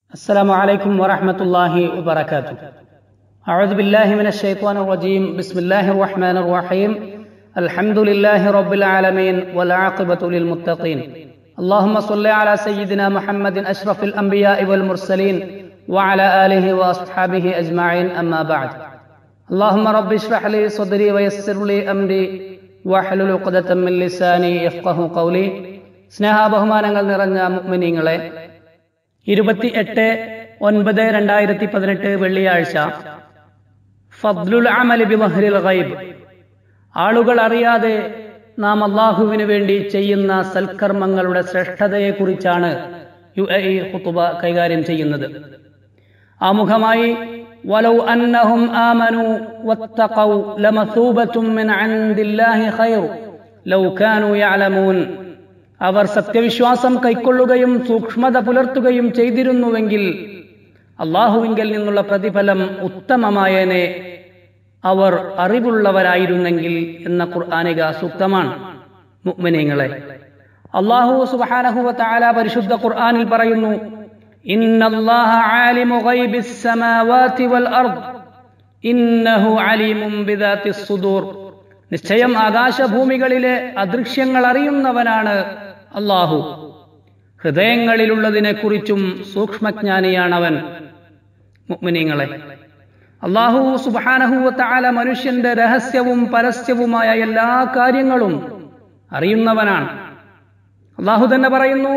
السلام عليكم ورحمة الله وبركاته أعوذ بالله من الشيطان الرجيم بسم الله الرحمن الرحيم الحمد لله رب العالمين والعاقبة للمتقين اللهم صل على سيدنا محمد أشرف الأنبياء والمرسلين وعلى آله وأصحابه أجمعين أما بعد اللهم رب اشرح لي صدري ويسر لي أمري واحلل عقدة من لساني يفقه قولي സ്നേഹാബഹുമാനങ്ങൾ നിറഞ്ഞ മുഅ്മിനീങ്ങളെ ഇരുപത്തി എട്ട് ഒൻപത് രണ്ടായിരത്തി പതിനെട്ട് വെള്ളിയാഴ്ച ഫദ്ലുൽ അമൽ ബിമഹ്റിൽ ഗൈബ് ആളുകൾ അറിയാതെ നാം അള്ളാഹുവിന് വേണ്ടി ചെയ്യുന്ന സൽക്കർമ്മങ്ങളുടെ ശ്രേഷ്ഠതയെക്കുറിച്ചാണ് യു എ ഇ ഹുത്തുബ കൈകാര്യം ചെയ്യുന്നത് ആമുഖമായി ولو أنهم آمنوا واتقوا لمثوبة من عند الله خير لو كانوا يعلمون അവർ സത്യവിശ്വാസം കൈക്കൊള്ളുകയും സൂക്ഷ്മത പുലർത്തുകയും ചെയ്തിരുന്നുവെങ്കിൽ അള്ളാഹുവിങ്കിൽ നിന്നുള്ള പ്രതിഫലം ഉത്തമമായേനെ അവർ അറിവുള്ളവരായിരുന്നെങ്കിൽ എന്ന ഖുർആാനിക സൂക്തമാണ് മുഅ്മിനീങ്ങളെ അള്ളാഹു സുബ്ഹാനഹു വതആല പരിശുദ്ധ ഖുർആനിൽ പറയുന്നു ഇന്നല്ലാഹ ആലിമു ഗൈബിസ് സമാവാതി വൽ അർദ് ഇന്നഹു അലീമും ബിദാത്തിസ് സുദൂർ നിശ്ചയം ആകാശഭൂമികളിലെ അദൃശ്യങ്ങൾ അറിയുന്നവനാണ് അള്ളാഹു ഹൃദയങ്ങളിലുള്ളതിനെ കുറിച്ചും സൂക്ഷ്മജ്ഞാനിയാണവൻ മുഗ്മിനീങ്ങളെ അള്ളാഹു സുബാനഹുവത്താല മനുഷ്യന്റെ രഹസ്യവും പരസ്യവുമായ എല്ലാ കാര്യങ്ങളും അറിയുന്നവനാണ് അള്ളാഹു തന്നെ പറയുന്നു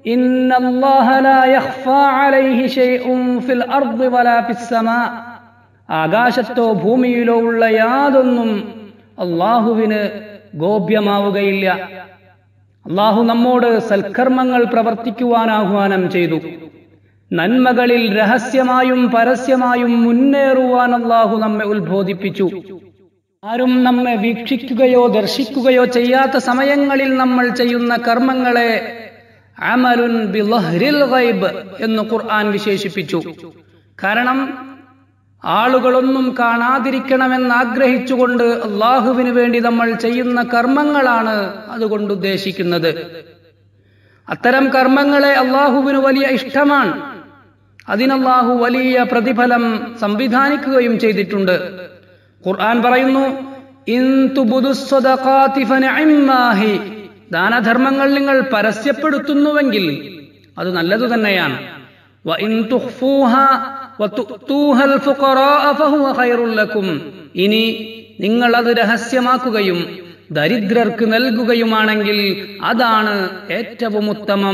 ആകാശത്തോ ഭൂമിയിലോ ഉള്ള യാതൊന്നും അള്ളാഹുവിന് ഗോപ്യമാവുകയില്ല അള്ളാഹു നമ്മോട് സൽക്കർമ്മങ്ങൾ പ്രവർത്തിക്കുവാൻ ആഹ്വാനം ചെയ്തു നന്മകളിൽ രഹസ്യമായും പരസ്യമായും മുന്നേറുവാൻ അള്ളാഹു നമ്മെ ഉത്ബോധിപ്പിച്ചു ആരും നമ്മെ വീക്ഷിക്കുകയോ ദർശിക്കുകയോ ചെയ്യാത്ത സമയങ്ങളിൽ നമ്മൾ ചെയ്യുന്ന കർമ്മങ്ങളെ അമലുൻ ബിലഹ്രിൽ ഗൈബ് എന്ന് ഖുർആൻ വിശേഷിപ്പിച്ചു കാരണം ആളുകളൊന്നും കാണാതിരിക്കണമെന്ന് ആഗ്രഹിച്ചുകൊണ്ട് അള്ളാഹുവിന് വേണ്ടി നമ്മൾ ചെയ്യുന്ന കർമ്മങ്ങളാണ് അതുകൊണ്ട് ഉദ്ദേശിക്കുന്നത് അത്തരം കർമ്മങ്ങളെ അള്ളാഹുവിന് വലിയ ഇഷ്ടമാണ് അതിനല്ലാഹു വലിയ പ്രതിഫലം സംവിധാനിക്കുകയും ചെയ്തിട്ടുണ്ട് ഖുർആൻ പറയുന്നു ദാനധർമ്മങ്ങൾ നിങ്ങൾ പരസ്യപ്പെടുത്തുന്നുവെങ്കിൽ അത് നല്ലതു തന്നെയാണ് ഇനി നിങ്ങൾ അത് രഹസ്യമാക്കുകയും ദരിദ്രർക്ക് നൽകുകയുമാണെങ്കിൽ അതാണ് ഏറ്റവും ഉത്തമം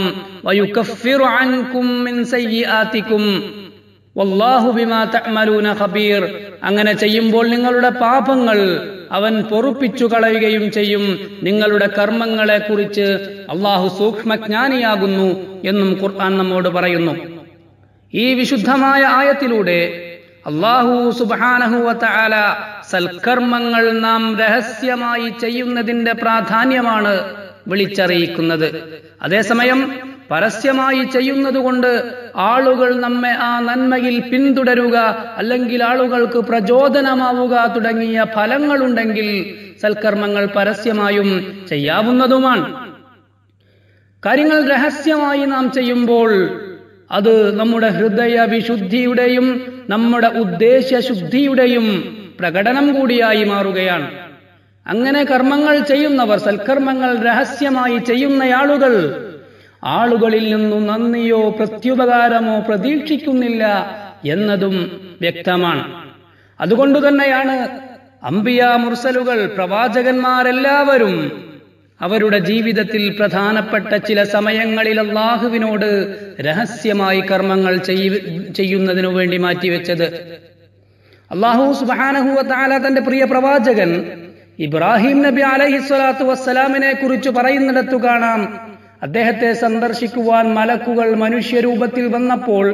അങ്ങനെ ചെയ്യുമ്പോൾ നിങ്ങളുടെ പാപങ്ങൾ അവൻ പൊറുപ്പിച്ചു കളയുകയും ചെയ്യും നിങ്ങളുടെ കർമ്മങ്ങളെ കുറിച്ച് അള്ളാഹു സൂക്ഷ്മജ്ഞാനിയാകുന്നു എന്നും ഖുർആൻ നമ്മോട് പറയുന്നു ഈ വിശുദ്ധമായ ആയത്തിലൂടെ അള്ളാഹു സുബാനഹുവല സൽക്കർമ്മങ്ങൾ നാം രഹസ്യമായി ചെയ്യുന്നതിന്റെ പ്രാധാന്യമാണ് വിളിച്ചറിയിക്കുന്നത് അതേസമയം പരസ്യമായി ചെയ്യുന്നത് കൊണ്ട് ആളുകൾ നമ്മെ ആ നന്മയിൽ പിന്തുടരുക അല്ലെങ്കിൽ ആളുകൾക്ക് പ്രചോദനമാവുക തുടങ്ങിയ ഫലങ്ങളുണ്ടെങ്കിൽ സൽക്കർമ്മങ്ങൾ പരസ്യമായും ചെയ്യാവുന്നതുമാണ് കാര്യങ്ങൾ രഹസ്യമായി നാം ചെയ്യുമ്പോൾ അത് നമ്മുടെ ഹൃദയ വിശുദ്ധിയുടെയും നമ്മുടെ ഉദ്ദേശ്യശുദ്ധിയുടെയും പ്രകടനം കൂടിയായി മാറുകയാണ് അങ്ങനെ കർമ്മങ്ങൾ ചെയ്യുന്നവർ സൽക്കർമ്മങ്ങൾ രഹസ്യമായി ചെയ്യുന്നയാളുകൾ ആളുകളിൽ നിന്നും നന്ദിയോ പ്രത്യുപകാരമോ പ്രതീക്ഷിക്കുന്നില്ല എന്നതും വ്യക്തമാണ് അതുകൊണ്ട് തന്നെയാണ് അംബിയ മുർസലുകൾ പ്രവാചകന്മാരെല്ലാവരും അവരുടെ ജീവിതത്തിൽ പ്രധാനപ്പെട്ട ചില സമയങ്ങളിൽ അള്ളാഹുവിനോട് രഹസ്യമായി കർമ്മങ്ങൾ ചെയ്യുന്നതിനു വേണ്ടി മാറ്റിവെച്ചത് അള്ളാഹു സുബാനഹുവത്താല തന്റെ പ്രിയ പ്രവാചകൻ ഇബ്രാഹിം നബി അലഹി സ്വലാത്തു വസ്സലാമിനെ കുറിച്ച് പറയുന്നിടത്തു കാണാം അദ്ദേഹത്തെ സന്ദർശിക്കുവാൻ മലക്കുകൾ മനുഷ്യരൂപത്തിൽ വന്നപ്പോൾ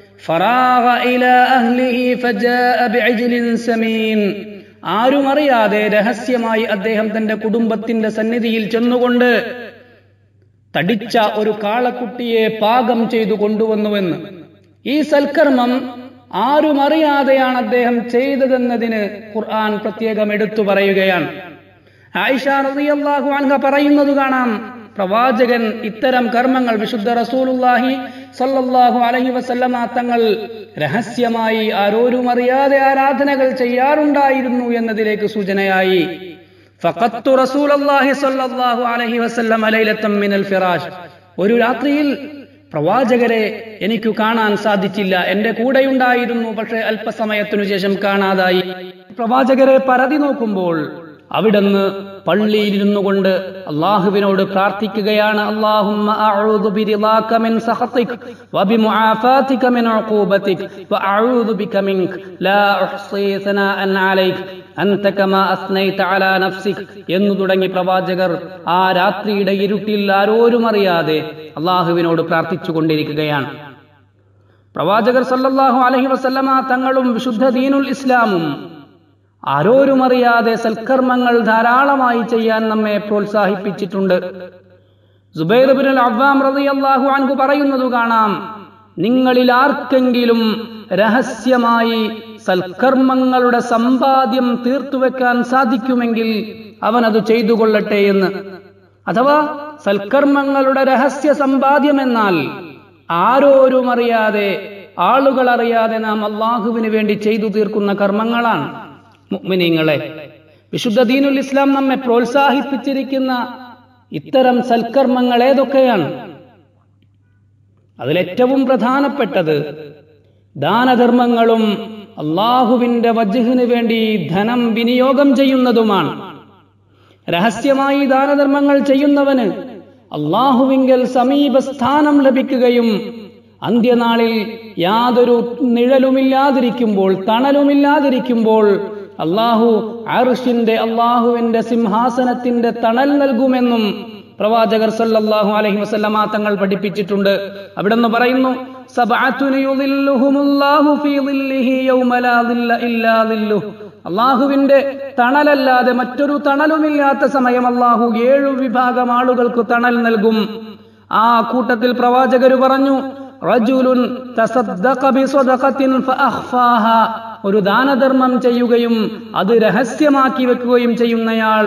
ആരും അറിയാതെ രഹസ്യമായി അദ്ദേഹം തന്റെ കുടുംബത്തിന്റെ സന്നിധിയിൽ ചെന്നുകൊണ്ട് തടിച്ച ഒരു കാളക്കുട്ടിയെ പാകം ചെയ്തു കൊണ്ടുവന്നുവെന്ന് ഈ സൽക്കർമ്മം ആരും അറിയാതെയാണ് അദ്ദേഹം ചെയ്തതെന്നതിന് ഖുർആൻ പ്രത്യേകം എടുത്തു പറയുകയാണ് ആയിഷ റളിയല്ലാഹു അൻഹ പറയുന്നത് കാണാം പ്രവാചകൻ ഇത്തരം കർമ്മങ്ങൾ വിശുദ്ധ റസൂലുള്ളാഹി സല്ലല്ലാഹു അലൈഹി വസല്ലമ തങ്ങൾ രഹസ്യമായി ആരോരും അറിയാതെ ആരാധനകൾ ചെയ്യാറുണ്ടായിരുന്നു എന്നതിലേക്ക് സൂചനയായി ഫഖത്തു റസൂലല്ലാഹി സല്ലല്ലാഹു അലൈഹി വസല്ലം ലൈലത്തം മിനൽ ഫിറാഷ് ഒരു രാത്രിയിൽ പ്രവാചകരെ എനിക്ക് കാണാൻ സാധിച്ചില്ല എന്റെ കൂടെയുണ്ടായിരുന്നു പക്ഷെ അല്പസമയത്തിനു ശേഷം കാണാതായി പ്രവാചകരെ പരതി നോക്കുമ്പോൾ അവിടുന്ന് പള്ളിയിലിരുന്നു കൊണ്ട് അള്ളാഹുവിനോട് പ്രാർത്ഥിക്കുകയാണ് അല്ലാഹുമ്മ അഊദു ബിറിളാക മിൻ സഖതിക് വബിമുആഫാതിക മിൻ ഉഖൂബതിക് വഅഊദു ബിക മിൻക ലാ ഉഹ്സി സനാഅൻ അലൈക് അൻത കമാ അസ്നൈത അലാ നഫ്സിക് എന്നു തുടങ്ങി പ്രവാചകർ ആ രാത്രിയുടെ ഇരുട്ടിൽ ആരോരും അറിയാതെ അള്ളാഹുവിനോട് പ്രാർത്ഥിച്ചു കൊണ്ടിരിക്കുകയാണ് പ്രവാചകർ സല്ലല്ലാഹു അലൈഹി വസല്ലമ തങ്ങളും വിശുദ്ധ ദീനുൽ ഇസ്ലാമും ആരോരും അറിയാതെ സൽക്കർമ്മങ്ങൾ ധാരാളമായി ചെയ്യാൻ നമ്മെ പ്രോത്സാഹിപ്പിച്ചിട്ടുണ്ട് സുബൈർ ബിൻ അവ്വാം റളിയല്ലാഹു അൻഹു പറയുന്നത് കാണാം നിങ്ങളിൽ ആർക്കെങ്കിലും രഹസ്യമായി സൽക്കർമ്മങ്ങളുടെ സമ്പാദ്യം തീർത്തുവെക്കാൻ സാധിക്കുമെങ്കിൽ അവൻ അത് ചെയ്തു കൊള്ളട്ടെ എന്ന് അഥവാ സൽക്കർമ്മങ്ങളുടെ രഹസ്യ സമ്പാദ്യം എന്നാൽ ആരോരും അറിയാതെ ആളുകൾ അറിയാതെ നാം അള്ളാഹുവിന് വേണ്ടി ചെയ്തു തീർക്കുന്ന കർമ്മങ്ങളാണ് മുഅ്മിനീങ്ങളെ വിശുദ്ധ ദീനുൽ ഇസ്ലാം നമ്മെ പ്രോത്സാഹിപ്പിച്ചിരിക്കുന്ന ഇത്തരം സൽക്കർമ്മങ്ങൾ ഏതൊക്കെയാണ് അതിലേറ്റവും പ്രധാനപ്പെട്ടത് ദാനധർമ്മങ്ങളും അള്ളാഹുവിന്റെ വജ്ഹിന് വേണ്ടി ധനം വിനിയോഗം ചെയ്യുന്നതുമാണ് രഹസ്യമായി ദാനധർമ്മങ്ങൾ ചെയ്യുന്നവന് അള്ളാഹുവിങ്കൽ സമീപസ്ഥാനം ലഭിക്കുകയും അന്ത്യനാളിൽ യാതൊരു നിഴലുമില്ലാതിരിക്കുമ്പോൾ തണലുമില്ലാതിരിക്കുമ്പോൾ അള്ളാഹു അർഷിന്റെ അള്ളാഹുവിന്റെ സിംഹാസനത്തിന്റെ തണൽ നൽകുമെന്നും പ്രവാചകർ സല്ലല്ലാഹു അലൈഹി വസല്ലമ തങ്ങൾ പഠിപ്പിച്ചിട്ടുണ്ട് അവിടെന്ന് പറയുന്നു സബഅത്തുനി യുദില്ലുഹുമുല്ലാഹു ഫീ ദില്ലിഹി യൗമ ലാ ദില്ല ഇല്ലാ ദില്ലുഹു അള്ളാഹുവിന്റെ തണലല്ലാതെ മറ്റൊരു തണലുമില്ലാത്ത സമയം അള്ളാഹു ഏഴു വിഭാഗം ആളുകൾക്ക് തണൽ നൽകും ആ കൂട്ടത്തിൽ പ്രവാചകര് പറഞ്ഞു റജുലുൻ തസദ്ദഖ ബിസദഖത്തിൻ ഫഅഖ്ഫാഹ ഒരു ദാനധർമ്മം ചെയ്യുകയും അത് രഹസ്യമാക്കി വെക്കുകയും ചെയ്യുന്നയാൾ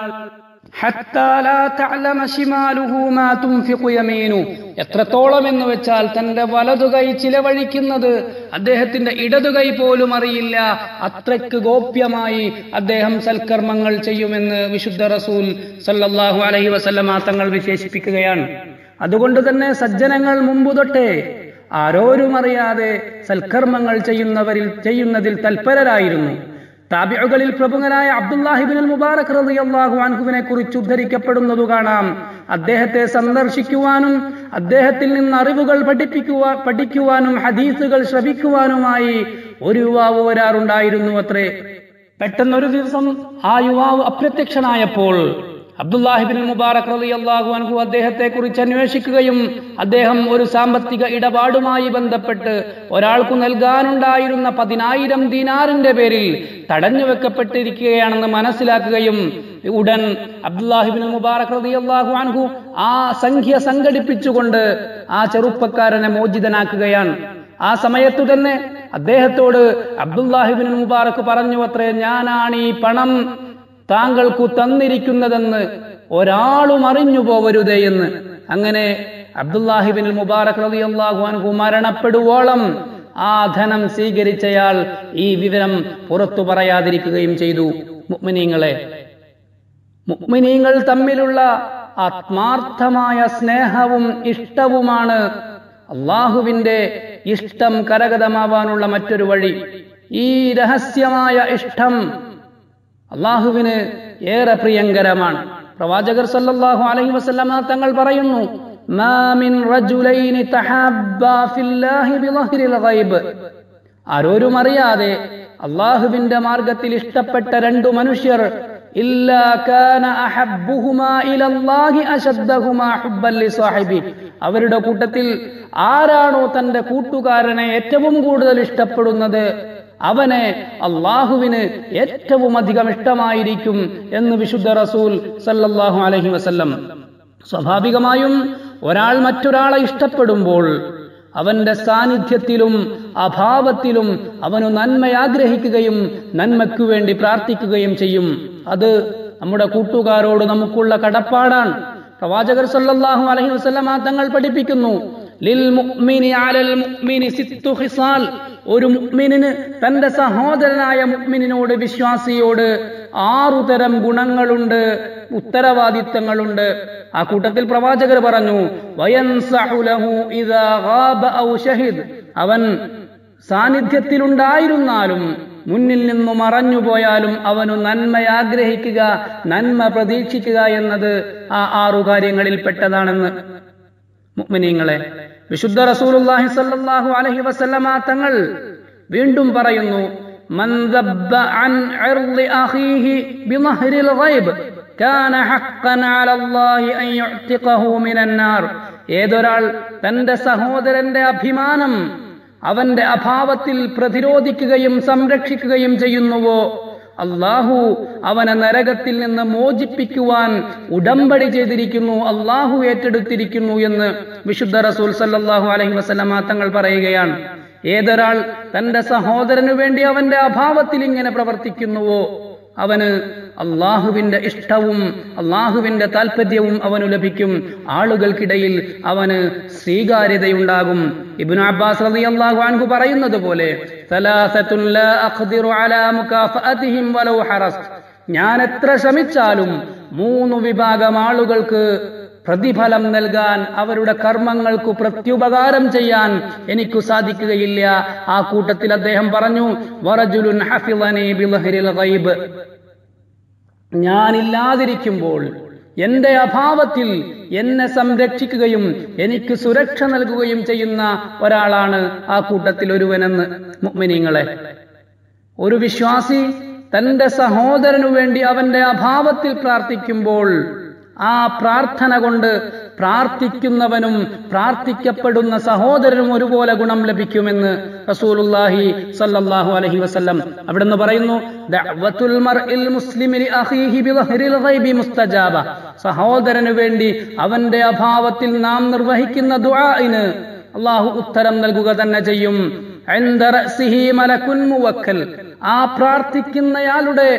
എത്രത്തോളം എന്ന് വെച്ചാൽ തന്റെ വലതുകൈ ചിലവഴിക്കുന്നത് അദ്ദേഹത്തിന്റെ ഇടതുകൈ പോലും അറിയില്ല അത്രയ്ക്ക് ഗോപ്യമായി അദ്ദേഹം സൽക്കർമ്മങ്ങൾ ചെയ്യുമെന്ന് വിശുദ്ധ റസൂൽ സല്ലല്ലാഹു അലൈഹി വസല്ലമ തങ്ങൾ വിശേഷിപ്പിക്കുകയാണ് അതുകൊണ്ട് തന്നെ സജ്ജനങ്ങൾ മുമ്പ് തൊട്ടേ ആരോരും അറിയാതെ സൽക്കർമ്മങ്ങൾ ചെയ്യുന്നവരിൽ ചെയ്യുന്നതിൽ തൽപരരായിരുന്നു താബിഉകളിൽ പ്രമുഖനായ അബ്ദുല്ലാഹിബിൻ മുബാറക് റളിയല്ലാഹു അൻഹുവിനെ കുറിച്ച് ഉദ്ധരിക്കപ്പെടുന്നത് കാണാം അദ്ദേഹത്തെ സന്ദർശിക്കുവാനും അദ്ദേഹത്തിൽ നിന്ന് അറിവുകൾ പഠിപ്പിക്കുവാ പഠിക്കുവാനും ഹദീസുകൾ ശ്രവിക്കുവാനുമായി ഒരു യുവാവ് വരാറുണ്ടായിരുന്നു അത്രേ പെട്ടെന്നൊരു ദിവസം ആ യുവാവ് അപ്രത്യക്ഷനായപ്പോൾ അബ്ദുല്ലാഹിബിൻ മുബാറക് റളിയല്ലാഹു അൻഹു അദ്ദേഹത്തെ കുറിച്ച് അന്വേഷിക്കുകയും അദ്ദേഹം ഒരു സാമ്പത്തിക ഇടപാടുമായി ബന്ധപ്പെട്ട് ഒരാൾക്കു നൽകാനുണ്ടായിരുന്ന പതിനായിരം ദീനാറിന്റെ പേരിൽ തടഞ്ഞു വെക്കപ്പെട്ടിരിക്കുകയാണെന്ന് മനസ്സിലാക്കുകയും ഉടൻ അബ്ദുല്ലാഹിബിൻ മുബാറക് റളിയല്ലാഹു അൻഹു ആ സംഖ്യ സംഘടിപ്പിച്ചുകൊണ്ട് ആ ചെറുപ്പക്കാരനെ മോചിതനാക്കുകയാണ് ആ സമയത്തു തന്നെ അദ്ദേഹത്തോട് അബ്ദുല്ലാഹിബിൻ മുബാറക് പറഞ്ഞു അത്രേ ഞാനാണ് ഈ പണം താങ്കൾക്കു തന്നിരിക്കുന്നതെന്ന് ഒരാളും അറിഞ്ഞു പോവരുതേ എന്ന് അങ്ങനെ അബ്ദുല്ലാഹിബിൻ മുബാറക് റളിയല്ലാഹു അൻഹു മരണപ്പെടുവോളം ആ ധനം സ്വീകരിച്ചയാൾ ഈ വിവരം പുറത്തു പറയാതിരിക്കുകയും ചെയ്തു മുഅ്മിനീങ്ങളെ മുഅ്മിനീങ്ങൾ തമ്മിലുള്ള ആത്മാർത്ഥമായ സ്നേഹവും ഇഷ്ടവുമാണ് അള്ളാഹുവിന്റെ ഇഷ്ടം കരഗതമാവാനുള്ള മറ്റൊരു വഴി ഈ രഹസ്യമായ ഇഷ്ടം അള്ളാഹുവിന് ഏറെ പ്രിയങ്കരമാണ് പ്രവാചകർ സല്ലല്ലാഹു അലൈഹി വസല്ലമ തങ്ങൾ പറയുന്നു മാ മിൻ റജുലൈനി തഹബ്ബാ ഫില്ലാഹി ബിളഹ്രിൽ ഗൈബ് ആരോരും അറിയാതെ അള്ളാഹുവിന്റെ മാർഗത്തിൽ ഇഷ്ടപ്പെട്ട രണ്ടു മനുഷ്യർ ഇല്ലാ കാന അഹബ്ബുഹുമാ ഇലല്ലാഹി അശദ്ദഹുമാ ഹുബ്ബൻ ലിസാഹിബി അവരുടെ കൂട്ടത്തിൽ ആരാണോ തന്റെ കൂട്ടുകാരനെ ഏറ്റവും കൂടുതൽ ഇഷ്ടപ്പെടുന്നത് അവനെ അള്ളാഹുവിന് ഏറ്റവും അധികം ഇഷ്ടമായിരിക്കും എന്ന് വിശുദ്ധ റസൂൽ സല്ലല്ലാഹു അലൈഹി വസല്ലം സ്വാഭാവികമായും ഒരാൾ മറ്റൊരാളെ ഇഷ്ടപ്പെടുമ്പോൾ അവന്റെ സാന്നിധ്യത്തിലും അഭാവത്തിലും അവനു നന്മ ആഗ്രഹിക്കുകയും നന്മയ്ക്കു വേണ്ടി പ്രാർത്ഥിക്കുകയും ചെയ്യും അത് നമ്മുടെ കൂട്ടുകാരോട് നമുക്കുള്ള കടപ്പാടാണ് പ്രവാചകർ സല്ലല്ലാഹു അലൈഹി വസല്ലമ തങ്ങൾ പഠിപ്പിക്കുന്നു ലിൽ മുഅ്മിനി അലൽ മുഅ്മിനി സിത്തു ഖിസാൽ ഒരു മുഅ്മിനിന് തന്റെ സഹോദരനായ മുഅ്മിനിനോട് വിശ്വാസിയോട് ആറുതരം ഗുണങ്ങളുണ്ട് ഉത്തരവാദിത്തങ്ങളുണ്ട് ആ കൂട്ടത്തിൽ പ്രവാചകർ പറഞ്ഞു വയൻസഹു ലഹു ഇദാ ഗാബ ഔ ഷഹിദ് അവൻ സാന്നിധ്യത്തിലുണ്ടായിരുന്നാലും മുന്നിൽ നിന്നു മറഞ്ഞുപോയാലും അവനു നന്മ ആഗ്രഹിക്കുക നന്മ പ്രതീക്ഷിക്കുക എന്നത് ആ ആറു കാര്യങ്ങളിൽ പെട്ടതാണെന്ന് മുഅ്മിനീങ്ങളെ വിശുദ്ധ റസൂലുള്ളാഹി സ്വല്ലല്ലാഹു അലൈഹി വസല്ലമ തങ്ങൾ വീണ്ടും പറയുന്നു മൻ ദബ്ബ അൻ ഇർളി അഖീഹി ബിമഹ്രിൽ ഗൈബ് കാന ഹഖ്ഖൻ അലല്ലാഹി അൻ യുഅ്തിഖഹു മിനൻ നാർ ഏതൊരാൾ തന്റെ സഹോദരന്റെ അഭിമാനം അവന്റെ അഭാവത്തിൽ പ്രതിരോധിക്കുകയും സംരക്ഷിക്കുകയും ചെയ്യുന്നുവോ അള്ളാഹു അവനെ നരകത്തിൽ നിന്ന് മോചിപ്പിക്കുവാൻ ഉടമ്പടി ചെയ്തിരിക്കുന്നു അള്ളാഹു ഏറ്റെടുത്തിരിക്കുന്നു എന്ന് വിശുദ്ധ റസൂൽ സല്ലാഹു അലഹി വസ്ലമ തങ്ങൾ പറയുകയാണ് ഏതൊരാൾ തന്റെ സഹോദരനു വേണ്ടി അവന്റെ അഭാവത്തിൽ ഇങ്ങനെ പ്രവർത്തിക്കുന്നുവോ അവന് അള്ളാഹുവിന്റെ ഇഷ്ടവും അള്ളാഹുവിന്റെ താല്പര്യവും അവനു ലഭിക്കും ആളുകൾക്കിടയിൽ അവന് സ്വീകാര്യതയുണ്ടാകും ഇബ്നു അബ്ബാസ് റളിയല്ലാഹു അൻഹു പറയുന്നത് പോലെ സലാസത്തുൻ ലാ അഖ്ദിറു അലാ മുകാഫഅതിഹിം വലൗ ഹറസ്റ്റ് ഞാൻ എത്ര ശ്രമിച്ചാലും മൂന്ന് വിഭാഗം ആളുകൾക്ക് പ്രതിഫലം നൽകാൻ അവരുടെ കർമ്മങ്ങൾക്ക് പ്രത്യുപകാരം ചെയ്യാൻ എനിക്ക് സാധിക്കുകയില്ല ആ കൂട്ടത്തിൽ അദ്ദേഹം പറഞ്ഞു വറജുലുൻ ഹഫിളനി ബിളഹരിൽ ഗൈബ് ഞാനില്ലാതിരിക്കുമ്പോൾ എന്റെ അഭാവത്തിൽ എന്നെ സംരക്ഷിക്കുകയും എനിക്ക് സുരക്ഷ നൽകുകയും ചെയ്യുന്ന ഒരാളാണ് ആ കൂട്ടത്തിൽ ഒരുവനെന്ന് മുഅ്മിനീങ്ങളെ ഒരു വിശ്വാസി തന്റെ സഹോദരനു വേണ്ടി അവന്റെ അഭാവത്തിൽ പ്രാർത്ഥിക്കുമ്പോൾ ആ പ്രാർത്ഥന കൊണ്ട് പ്രാർത്ഥിക്കുന്നവനും പ്രാർത്ഥിക്കപ്പെടുന്ന സഹോദരനും ഒരുപോലെ ഗുണം ലഭിക്കുമെന്ന് റസൂലുള്ളാഹി സല്ലല്ലാഹു അലൈഹി വസല്ലം അവിടുന്ന് പറയുന്നു ദഅവത്തുൽ മർഇൽ മുസ്ലിമി അഖീഹി ബിളഹ്രിൽ ഗൈബി മുസ്തജാബ സഹോദരനു വേണ്ടി അവന്റെ അഭാവത്തിൽ നാം നിർവഹിക്കുന്ന ദുആഇന് അള്ളാഹു ഉത്തരം നൽകുക തന്നെ ചെയ്യും عند رأسه ملك موكل ആ പ്രാർത്ഥിക്കുന്നയാളുടെ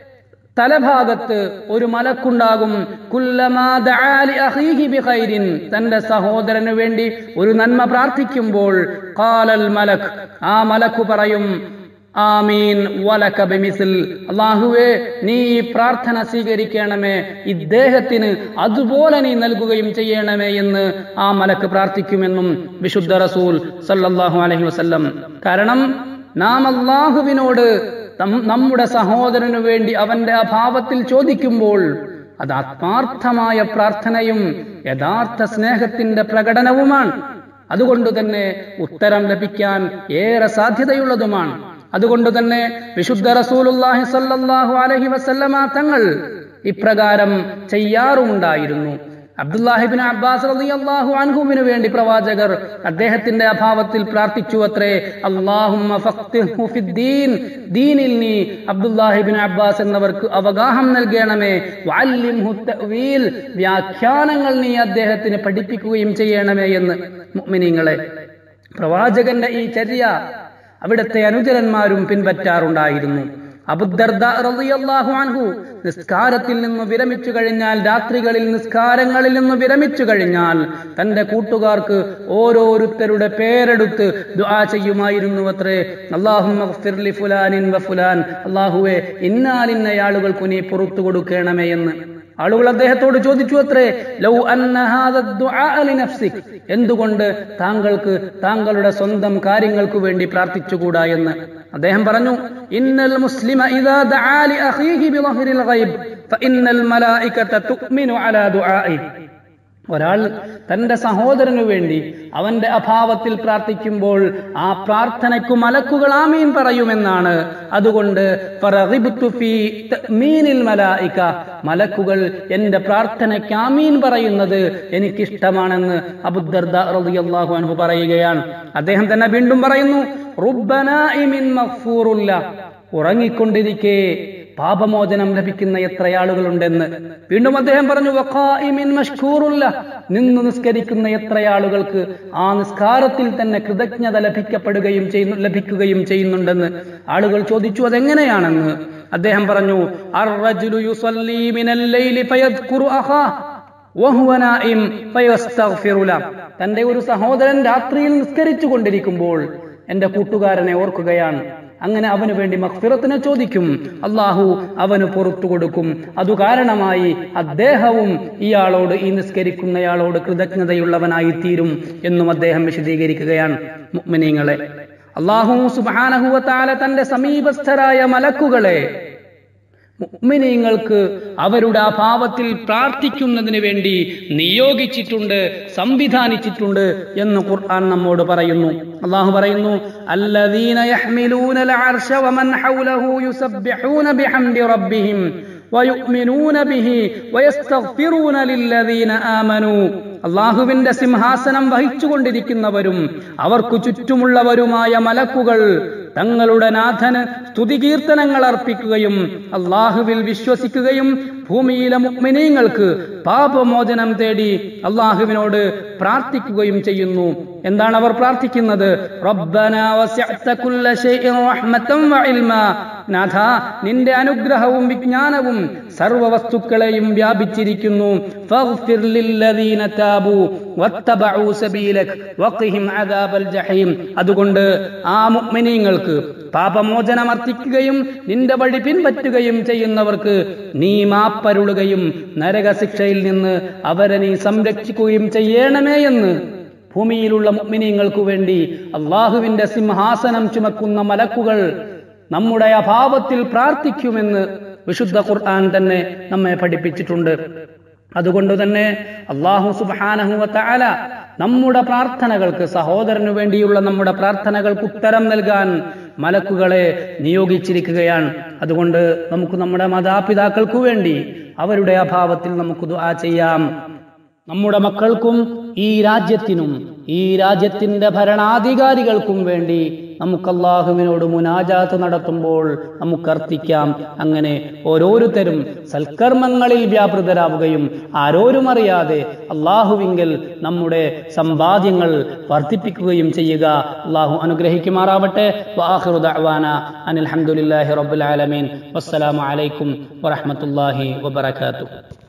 തലഭാഗത്ത് ഒരു മലക്കുണ്ടാകും കുല്ലമാ ദആ ലി അഖീഹി ബിഖൈരിൻ തന്റെ സഹോദരന് വേണ്ടി ഒരു നന്മ പ്രാർത്ഥിക്കുമ്പോൾ ഖാലൽ മലക് ആ മലക്കു പറയും ആമീൻ വലക ബിമിസിൽ അള്ളാഹുവേ നീ ഈ പ്രാർത്ഥന സ്വീകരിക്കണമേ ഇദ്ദേഹത്തിന് അതുപോലെ നീ നൽകുകയും ചെയ്യണമേ എന്ന് ആ മലക്ക് പ്രാർത്ഥിക്കുമെന്നും വിശുദ്ധ റസൂൽ സല്ലല്ലാഹു അലൈഹി വസല്ലം കാരണം നാം അള്ളാഹുവിനോട് നമ്മുടെ സഹോദരനു വേണ്ടി അവന്റെ അഭാവത്തിൽ ചോദിക്കുമ്പോൾ അത് ആത്മാർത്ഥമായ പ്രാർത്ഥനയും യഥാർത്ഥ സ്നേഹത്തിന്റെ പ്രകടനവുമാണ് അതുകൊണ്ട് തന്നെ ഉത്തരം ലഭിക്കാൻ ഏറെ സാധ്യതയുള്ളതുമാണ് അതുകൊണ്ട് തന്നെ വിശുദ്ധ റസൂലുള്ളാഹി സല്ലല്ലാഹു അലൈഹി വസല്ലമ തങ്ങൾ ഇപ്രകാരം ചെയ്യാറുമുണ്ടായിരുന്നു അബ്ദുല്ലാഹിബിൻ അബ്ബാസ് റളിയല്ലാഹു അൻഹുവിന് വേണ്ടി പ്രവാചകർ അദ്ദേഹത്തിന്റെ അഭാവത്തിൽ പ്രാർത്ഥിച്ചു അത്രേ അല്ലാഹുമ്മ ഫഖ്ഹിഹു ഫിദ്ദീൻ ദീനിൽ നീ അബ്ദുല്ലാഹിബിൻ അബ്ബാസ് എന്നവർക്ക് അവഗാഹം നൽകണമേ വഅല്ലിംഹു തഅവീൽ വ്യാഖ്യാനങ്ങൾ നീ അദ്ദേഹത്തിന് പഠിപ്പിക്കുകയും ചെയ്യണമേ എന്ന് മുഅ്മിനീങ്ങളെ പ്രവാചകന്റെ ഈ ചര്യ അവിടുത്തെ അനുചരന്മാരും പിൻപറ്റാറുണ്ടായിരുന്നു അബുദർദാഹു അൻഹു നിസ്കാരത്തിൽ നിന്ന് വിരമിച്ചു കഴിഞ്ഞാൽ രാത്രികളിൽ നിസ്കാരങ്ങളിൽ നിന്ന് വിരമിച്ചു കഴിഞ്ഞാൽ തന്റെ കൂട്ടുകാർക്ക് ഓരോരുത്തരുടെ പേരെടുത്ത് ദുആ ചെയ്യുമായിരുന്നു അത്രേ അള്ളാഹുലി ഫുലാനിൻ ഫുലാൻ അള്ളാഹുവെ ഇന്നാലിന്ന ആളുകൾക്ക് നീ പുറത്തു കൊടുക്കണമേ എന്ന് ആളുകൾ അദ്ദേഹത്തോട് ചോദിച്ചു അത്രേ ലൗ നഫ്സിക് എന്തുകൊണ്ട് താങ്കൾക്ക് താങ്കളുടെ സ്വന്തം കാര്യങ്ങൾക്ക് വേണ്ടി പ്രാർത്ഥിച്ചുകൂടാ എന്ന് അദ്ദേഹം പറഞ്ഞു ഇന്നൽ മുസ്ലിമ ഇദാ ദആ ലി അഖീഹി ബിളഹ്രിൽ ഗൈബ് ഫഇന്നൽ മലായികത തുഅ്മിനു അലാ ദുആഇ ഒരാൾ തന്റെ സഹോദരനു വേണ്ടി അവന്റെ അഭാവത്തിൽ പ്രാർത്ഥിക്കുമ്പോൾ ആ പ്രാർത്ഥനയ്ക്കു മലക്കുകൾ ആമീൻ പറയുമെന്നാണ് അതുകൊണ്ട് മലായിക മലക്കുകൾ എന്റെ പ്രാർത്ഥനയ്ക്ക് ആമീൻ പറയുന്നത് എനിക്കിഷ്ടമാണെന്ന് അബുദർദ റളിയല്ലാഹു അൻഹു പറയുകയാണ് അദ്ദേഹം തന്നെ വീണ്ടും പറയുന്നു റുബ്ബനായിമിൻ മഗ്ഫൂറുല്ല ഉറങ്ങിക്കൊണ്ടിരിക്കെ പാപമോചനം ലഭിക്കുന്ന എത്ര ആളുകളുണ്ടെന്ന് വീണ്ടും അദ്ദേഹം പറഞ്ഞു വഖായിമിൻ മഷ്കൂറുല്ല നിന്ന് നിസ്കരിക്കുന്ന എത്ര ആളുകൾക്ക് ആ നിസ്കാരത്തിൽ തന്നെ കൃതജ്ഞത ലഭിക്കപ്പെടുകയും ചെയ്യുന്നു ലഭിക്കുകയും ചെയ്യുന്നുണ്ടെന്ന് ആളുകൾ ചോദിച്ചു അതെങ്ങനെയാണെന്ന് അദ്ദേഹം പറഞ്ഞു അർറജുലു യുസല്ലി മിനൽ ലൈലി ഫയദ്കുറു അഖാ വഹുവ നായിം ഫയസ്തഗ്ഫിറു ല. തന്റെ ഒരു സഹോദരൻ രാത്രിയിൽ നിസ്കരിച്ചു കൊണ്ടിരിക്കുമ്പോൾ എന്റെ കൂട്ടുകാരനെ ഓർക്കുകയാണ് അങ്ങനെ അവന് വേണ്ടി മഖ്ഫിറത്തിനെ ചോദിക്കും അള്ളാഹു അവന് പുറത്തു കൊടുക്കും അതു കാരണമായി അദ്ദേഹവും ഇയാളോട് ഈ നിസ്കരിക്കുന്നയാളോട് കൃതജ്ഞതയുള്ളവനായി തീരും എന്നും അദ്ദേഹം വിശദീകരിക്കുകയാണ് മുഅ്മിനീങ്ങളെ അള്ളാഹു സുബാനഹുവത്താല തന്റെ സമീപസ്ഥരായ മലക്കുകളെ മുഅ്മിനീങ്ങൾക്ക് അവരുടെ ആ ഭാവത്തിൽ പ്രാർത്ഥിക്കുന്നതിന് വേണ്ടി നിയോഗിച്ചിട്ടുണ്ട് സംവിധാനിച്ചിട്ടുണ്ട് എന്ന് ഖുർആൻ നമ്മോട് പറയുന്നു അള്ളാഹു പറയുന്നു അല്ലദീന യഹ്മിലൂന അൽഅർശ വമൻ ഹൗലഹു യുസബ്ബിഹൂന ബിഹംദി റബ്ബിഹിം ويؤمنون به ويستغفرون للذين آمنوا അള്ളാഹുവിന്റെ സിംഹാസനം വഹിച്ചുകൊണ്ടിരിക്കുന്നവരും അവർക്കു ചുറ്റുമുള്ളവരുമായ മലക്കുകൾ തങ്ങളുടെ നാഥന് സ്തുതികീർത്തനങ്ങൾ അർപ്പിക്കുകയും അള്ളാഹുവിൽ വിശ്വസിക്കുകയും ഭൂമിയിലെ മുഅ്മിനീങ്ങൾക്ക് പാപമോചനം തേടി അള്ളാഹുവിനോട് പ്രാർത്ഥിക്കുകയും ചെയ്യുന്നു എന്താണ് അവർ പ്രാർത്ഥിക്കുന്നത് റബ്ബനാ വസിഅത കുല്ല ശൈഇൻ റഹ്മതൻ വഇൽമാ നാഥ നിന്റെ അനുഗ്രഹവും വിജ്ഞാനവും സർവ വസ്തുക്കളെയും വ്യാപിച്ചിരിക്കുന്നു ഫഗ്ഫിർ ലില്ലദീന താബു വത്തബഉ സബീലക് വഖിഹിം അദാബൽ ജഹീം അതുകൊണ്ട് ആ മുഅ്മിനീങ്ങൾക്ക് പാപമോചനം അർത്ഥിക്കുകയും നിന്റെ വഴി പിൻപറ്റുകയും ചെയ്യുന്നവർക്ക് നീ മാപ്പരുളുകയും നരകശിക്ഷയിൽ നിന്ന് അവരെ നീ സംരക്ഷിക്കുകയും ചെയ്യണമേ എന്ന് ഭൂമിയിലുള്ള മുഅ്മിനീങ്ങൾക്ക് വേണ്ടി അള്ളാഹുവിന്റെ സിംഹാസനം ചുമക്കുന്ന മലക്കുകൾ നമ്മുടെ അഭാവത്തിൽ പ്രാർത്ഥിക്കുമെന്ന് വിശുദ്ധ ഖുർആൻ തന്നെ നമ്മെ പഠിപ്പിച്ചിട്ടുണ്ട് അതുകൊണ്ട് തന്നെ അള്ളാഹു സുബാനഹുവല നമ്മുടെ പ്രാർത്ഥനകൾക്ക് സഹോദരനു വേണ്ടിയുള്ള നമ്മുടെ പ്രാർത്ഥനകൾക്ക് ഉത്തരം നൽകാൻ മലക്കുകളെ നിയോഗിച്ചിരിക്കുകയാണ് അതുകൊണ്ട് നമുക്ക് നമ്മുടെ മാതാപിതാക്കൾക്കു വേണ്ടി അവരുടെ അഭാവത്തിൽ നമുക്ക് ദുആ ചെയ്യാം നമ്മുടെ മക്കൾക്കും ഈ രാജ്യത്തിനും ഈ രാജ്യത്തിന്റെ ഭരണാധികാരികൾക്കും വേണ്ടി നമുക്ക് അള്ളാഹുവിനോട് മുനാജാത്ത് നടത്തുമ്പോൾ നമുക്ക് അർത്ഥിക്കാം അങ്ങനെ ഓരോരുത്തരും സൽക്കർമ്മങ്ങളിൽ വ്യാപൃതരാവുകയും ആരോരും അറിയാതെ അള്ളാഹുവിങ്കൽ നമ്മുടെ സമ്പാദ്യങ്ങൾ വർദ്ധിപ്പിക്കുകയും ചെയ്യുക അള്ളാഹു അനുഗ്രഹിക്കുമാറാവട്ടെ വാഹിറു ദഅ്വാന അനിൽ ഹംദുലില്ലാഹി റബ്ബിൽ ആലമീൻ വസ്സലാമു അലൈക്കും വറഹ്മത്തുള്ളാഹി വബറകാതുഹു